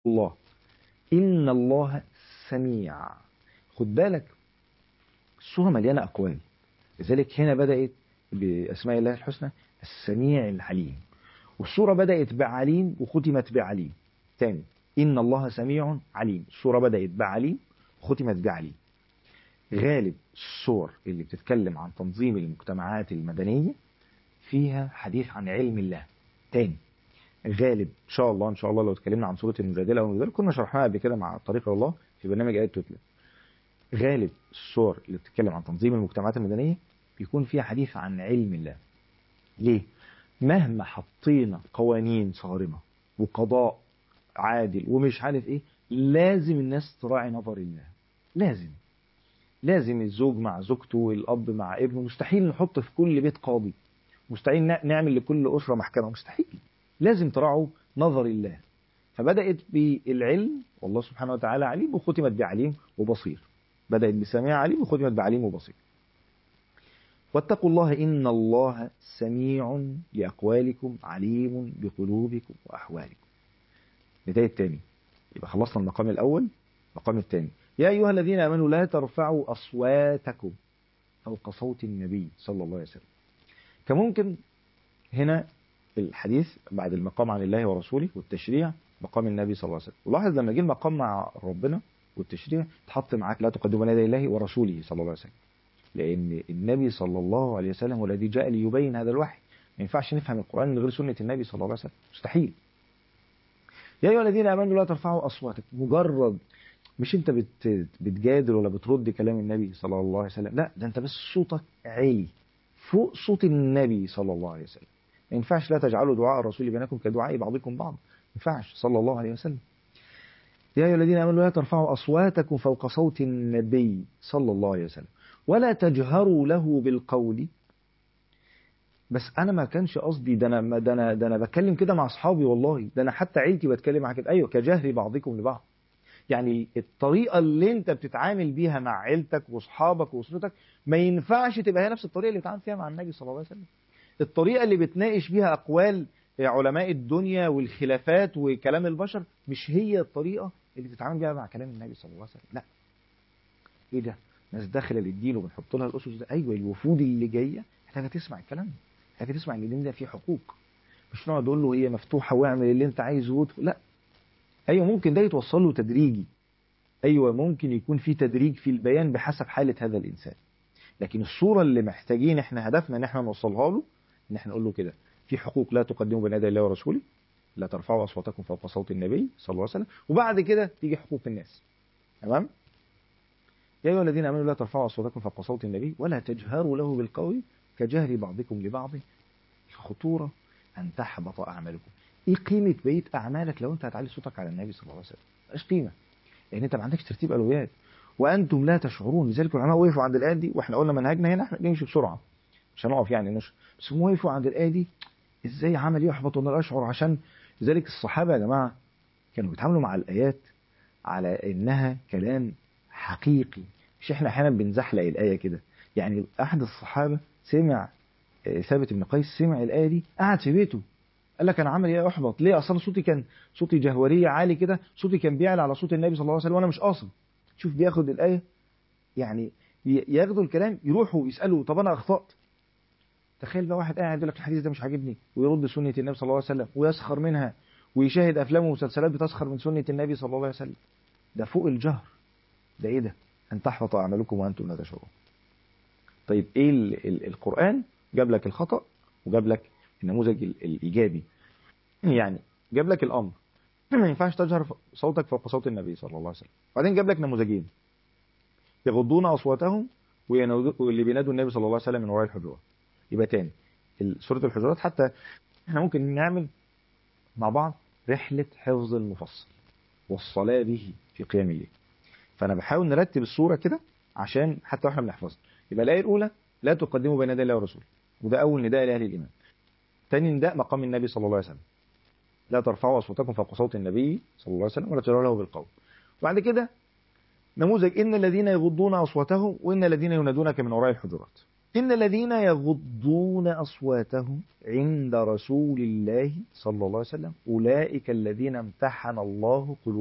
الله إن الله سميع خد بالك السورة مليانة أقوال لذلك هنا بدأت بأسماء الله الحسنى السميع العليم والسورة بدأت بعليم وختمت بعليم تاني إن الله سميع عليم السورة بدأت بعليم وختمت بعليم غالب الصور اللي بتتكلم عن تنظيم المجتمعات المدنية فيها حديث عن علم الله تاني غالب ان شاء الله ان شاء الله لو اتكلمنا عن سوره المجادله والمجادله كنا شرحناها قبل كده مع طريق الله في برنامج ايات تتلى غالب الصور اللي بتتكلم عن تنظيم المجتمعات المدنيه بيكون فيها حديث عن علم الله ليه مهما حطينا قوانين صارمه وقضاء عادل ومش عارف ايه لازم الناس تراعي نظر الله لازم لازم الزوج مع زوجته والاب مع ابنه مستحيل نحط في كل بيت قاضي مستحيل نعمل لكل اسره محكمه مستحيل لازم تراعوا نظر الله فبدأت بالعلم والله سبحانه وتعالى عليم وختمت بعليم وبصير بدأت بسميع عليم وختمت بعليم وبصير واتقوا الله إن الله سميع لأقوالكم عليم بقلوبكم وأحوالكم بداية الثاني يبقى خلصنا المقام الأول المقام الثاني يا أيها الذين آمنوا لا ترفعوا أصواتكم فوق صوت النبي صلى الله عليه وسلم كممكن هنا الحديث بعد المقام عن الله ورسوله والتشريع مقام النبي صلى الله عليه وسلم ولاحظ لما جه المقام مع ربنا والتشريع تحط معاك لا تقدم بين يدي الله ورسوله صلى الله عليه وسلم لان النبي صلى الله عليه وسلم هو الذي جاء ليبين هذا الوحي ما ينفعش نفهم القران من غير سنه النبي صلى الله عليه وسلم مستحيل يا ايها الذين امنوا لا ترفعوا اصواتكم مجرد مش انت بت بتجادل ولا بترد كلام النبي صلى الله عليه وسلم لا ده انت بس صوتك عالي فوق صوت النبي صلى الله عليه وسلم ما ينفعش لا تجعلوا دعاء الرسول بينكم كدعاء بعضكم بعض ما ينفعش صلى الله عليه وسلم يا أيها الذين آمنوا لا ترفعوا أصواتكم فوق صوت النبي صلى الله عليه وسلم ولا تجهروا له بالقول بس أنا ما كانش قصدي ده أنا ده أنا ده أنا بتكلم كده مع أصحابي والله ده أنا حتى عيلتي بتكلم مع كده أيوه كجهر بعضكم لبعض يعني الطريقة اللي أنت بتتعامل بيها مع عيلتك وأصحابك وأسرتك ما ينفعش تبقى هي نفس الطريقة اللي بتتعامل فيها مع النبي صلى الله عليه وسلم الطريقة اللي بتناقش بيها أقوال علماء الدنيا والخلافات وكلام البشر مش هي الطريقة اللي بتتعامل بيها مع كلام النبي صلى الله عليه وسلم لا ايه ده ناس داخلة للدين وبنحط لها الأسس ده أيوة الوفود اللي جاية محتاجة تسمع الكلام ده محتاجة تسمع ان الدين ده فيه حقوق مش نقعد نقول له هي مفتوحة واعمل اللي انت عايزه لا ايوه ممكن ده يتوصل له تدريجي ايوه ممكن يكون في تدريج في البيان بحسب حالة هذا الإنسان لكن الصورة اللي محتاجين احنا هدفنا ان احنا نوصلها له ان احنا نقول له كده في حقوق لا تقدموا بين يدي الله ورسوله لا ترفعوا اصواتكم فوق صوت النبي صلى الله عليه وسلم وبعد كده تيجي حقوق الناس تمام يا ايها الذين امنوا لا ترفعوا اصواتكم فوق صوت النبي ولا تجهروا له بالقول كجهر بعضكم لبعض الخطوره ان تحبط اعمالكم ايه قيمه بقيه اعمالك لو انت هتعلي صوتك على النبي صلى الله عليه وسلم مش قيمه لان انت ما عندكش ترتيب اولويات وانتم لا تشعرون لذلك العلماء وقفوا عند الايه دي واحنا قلنا منهجنا هنا احنا نمشي بسرعه مش هنقف يعني نشر بس هم وقفوا عند الايه دي ازاي عمل يحبط وانا اشعر عشان لذلك الصحابه يا جماعه كانوا بيتعاملوا مع الايات على انها كلام حقيقي مش احنا احيانا بنزحلق الايه كده يعني احد الصحابه سمع ثابت بن قيس سمع الايه دي قعد في بيته قال لك انا عمل ايه احبط ليه اصلا صوتي كان صوتي جهوريه عالي كده صوتي كان بيعلى على صوت النبي صلى الله عليه وسلم وانا مش قاصد شوف بياخد الايه يعني ياخدوا الكلام يروحوا يسالوا طب انا اخطات تخيل بقى واحد قاعد يقول لك الحديث ده مش عاجبني ويرد سنه النبي صلى الله عليه وسلم ويسخر منها ويشاهد افلام ومسلسلات بتسخر من سنه النبي صلى الله عليه وسلم ده فوق الجهر ده ايه ده ان تحبط اعمالكم وانتم لا تشعرون طيب ايه ال ال القران جاب لك الخطا وجاب لك النموذج الايجابي يعني جاب لك الامر ما ينفعش تجهر صوتك فوق صوت النبي صلى الله عليه وسلم وبعدين جاب لك نموذجين يغضون اصواتهم واللي بينادوا النبي صلى الله عليه وسلم من وراء الحجرات يبقى تاني سورة الحجرات حتى احنا ممكن نعمل مع بعض رحلة حفظ المفصل والصلاة به في قيام الليل فأنا بحاول نرتب الصورة كده عشان حتى واحنا بنحفظها يبقى الآية الأولى لا تقدموا بين يدي الله ورسوله وده أول نداء لأهل الإيمان تاني نداء مقام النبي صلى الله عليه وسلم لا ترفعوا أصواتكم فوق صوت النبي صلى الله عليه وسلم ولا تجهروا له بالقول وبعد كده نموذج إن الذين يغضون أصواتهم وإن الذين ينادونك من وراء الحجرات إن الذين يغضون أصواتهم عند رسول الله صلى الله عليه وسلم أولئك الذين امتحن الله قلوبهم